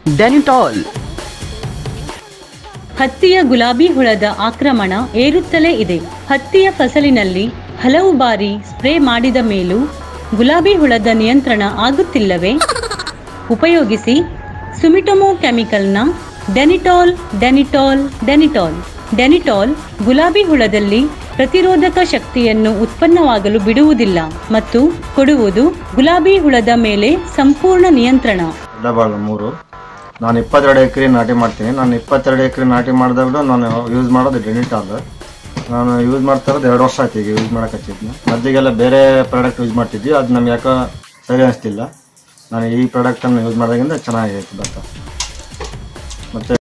ಡೆನಿಟಾಲ್ ಹತ್ತಿಯ ಗುಲಾಬಿ ಹುಳದ ಆಕ್ರಮಣ ಏರುತ್ತಲೇ ಇದೆ ಹತ್ತಿಯ ಫಸಲಿನಲ್ಲಿ ಹಲವು ಬಾರಿ ಸ್ಪ್ರೇ ಮಾಡಿದ ಮೇಲೂ ಗುಲಾಬಿ ಹುಳದ ನಿಯಂತ್ರಣ ಆಗುತ್ತಿಲ್ಲವೇ ಉಪಯೋಗಿಸಿ ಸುಮಿಟೊಮೊ ಕೆಮಿಕಲ್ನ ಡೆನಿಟಾಲ್ ಡೆನಿಟಾಲ್ ಡೆನಿಟಾಲ್ ಡೆನಿಟಾಲ್ ಗುಲಾಬಿ ಹುಳದಲ್ಲಿ ಪ್ರತಿರೋಧಕ ಶಕ್ತಿಯನ್ನು ಉತ್ಪನ್ನವಾಗಲು ಬಿಡುವುದಿಲ್ಲ ಮತ್ತು ಕೊಡುವುದು ಗುಲಾಬಿ ಹುಳದ ಮೇಲೆ ಸಂಪೂರ್ಣ ನಿಯಂತ್ರಣ ದೊಡ್ಡಬಾಳು ಮೂರು ನಾನು ಇಪ್ಪತ್ತೆರಡು ಎಕರೆ ನಾಟಿ ಮಾಡ್ತೀನಿ ನಾನು ಇಪ್ಪತ್ತೆರಡು ಎಕರೆ ನಾಟಿ ಮಾಡಿದಾಗಲೂ ನಾನು ಯೂಸ್ ಮಾಡೋದು ಡೆನಿಟಾಲ್ ನಾನು ಯೂಸ್ ಮಾಡ್ತಾ ಇರೋದು ಎರಡು ವರ್ಷ ಆಯ್ತು ಈಗ ಯೂಸ್ ಮಾಡೋಕೆ ಮೊದಲಿಗೆಲ್ಲ ಬೇರೆ ಪ್ರಾಡಕ್ಟ್ ಯೂಸ್ ಮಾಡ್ತಿದ್ವಿ ಅದು ನಮ್ಗೆ ಯಾಕೋ ಸರಿ ಅನಿಸ್ತಿಲ್ಲ ನಾನು ಈ ಪ್ರಾಡಕ್ಟನ್ನು ಯೂಸ್ ಮಾಡೋದ್ರಿಂದ ಚೆನ್ನಾಗೈತೆ ಭತ್ತ ಮತ್ತು